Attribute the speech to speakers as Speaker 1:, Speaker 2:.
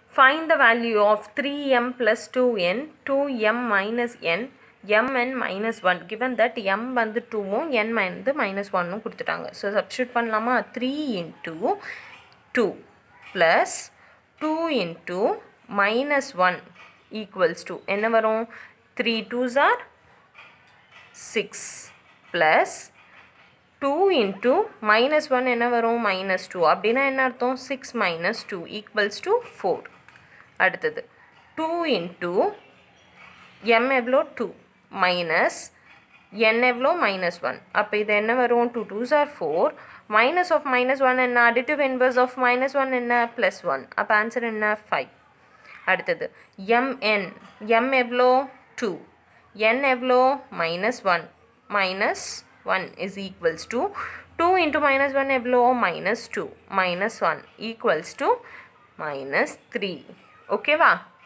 Speaker 1: find the value of three M plus two N two M minus N mn minus one given that M வந்து டூவும் N வந்து minus ஒன்னும் கொடுத்துட்டாங்க so substitute பண்ணலாமா three into two plus two into minus one equals two என்ன வரும் three twos are six plus two into minus one என்ன வரும் மைனஸ் டூ அப்படின்னா என்ன அர்த்தம் six minus two equals to four அடுத்தது டூ இன்ட்டு எம் எவ்வளோ டூ மைனஸ் என் எவ்வளோ மைனஸ் ஒன் அப்போ இது என்ன வரும் two twos are four minus of minus one என்ன additive inverse of minus one என்ன ப்ளஸ் ஒன் அப்போ ஆன்சர் என்ன ஃபைவ் அடுத்தது எம்என் எம் எவ்வளோ டூ என் எவ்வளோ minus one minus one is equals to two into minus one எவ்வளோ minus two minus one equals to minus three ஓகேவா